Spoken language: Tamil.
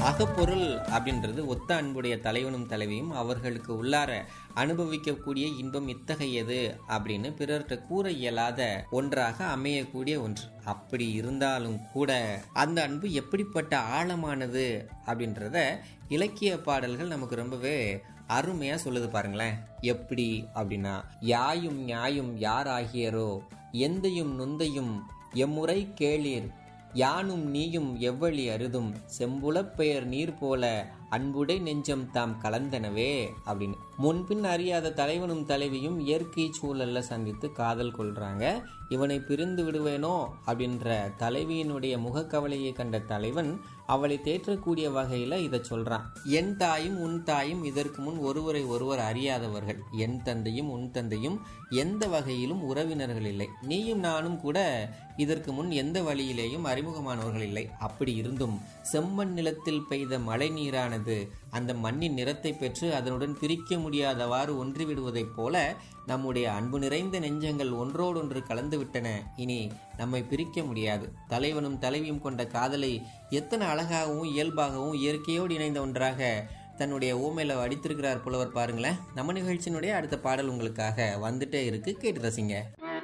அகப்பொருள் அப்படின்றது ஒத்த அன்புடைய தலைவனும் தலைவியும் அவர்களுக்கு உள்ளார அனுபவிக்கக்கூடிய இன்பம் இத்தகையது அப்படின்னு பிறர்கிட்ட கூற இயலாத ஒன்றாக அமையக்கூடிய ஒன்று அப்படி இருந்தாலும் கூட அந்த அன்பு எப்படிப்பட்ட ஆழமானது அப்படின்றத இலக்கிய பாடல்கள் நமக்கு ரொம்பவே அருமையா சொல்லுது பாருங்களேன் எப்படி அப்படின்னா யாயும் நியாயும் யார் ஆகியரோ எந்தையும் நுந்தையும் எம்முறை கேளீர் யானும் நீயும் எவ்வழி அருதும் செம்புலப் பெயர் நீர் போல அன்புடை நெஞ்சம் தாம் கலந்தனவே அப்படின்னு முன்பின் அறியாத தலைவனும் தலைவியும் இயற்கை சூழல்ல சந்தித்து காதல் கொள்றாங்க இவனை பிரிந்து விடுவேனோ அப்படின்ற தலைவியினுடைய முகக்கவலையை கண்ட தலைவன் அவளை தேற்றக்கூடிய வகையில இதை சொல்றான் என் தாயும் உன் தாயும் இதற்கு முன் ஒருவரை ஒருவர் அறியாதவர்கள் என் தந்தையும் உன் தந்தையும் எந்த வகையிலும் உறவினர்கள் இல்லை நீயும் நானும் கூட இதற்கு முன் எந்த வழியிலேயும் அறிமுகமானவர்கள் இல்லை அப்படி இருந்தும் செம்மண் நிலத்தில் பெய்த மழை நீரானது அந்த மண்ணின் நிறத்தை பெற்று அதனுடன் பிரிக்க முடியாதவாறு ஒன்றிவிடுவதைப் போல நம்முடைய அன்பு நிறைந்த நெஞ்சங்கள் ஒன்றோடொன்று கலந்து விட்டன இனி நம்மை பிரிக்க முடியாது தலைவனும் தலைவியும் கொண்ட காதலை எத்தனை அழகாகவும் இயல்பாகவும் இயற்கையோடு இணைந்த ஒன்றாக தன்னுடைய ஓமையில அடித்திருக்கிறார் புலவர் பாருங்களேன் நம்ம நிகழ்ச்சியினுடைய அடுத்த பாடல் உங்களுக்காக வந்துட்டே இருக்கு கேட்டு ரசிங்க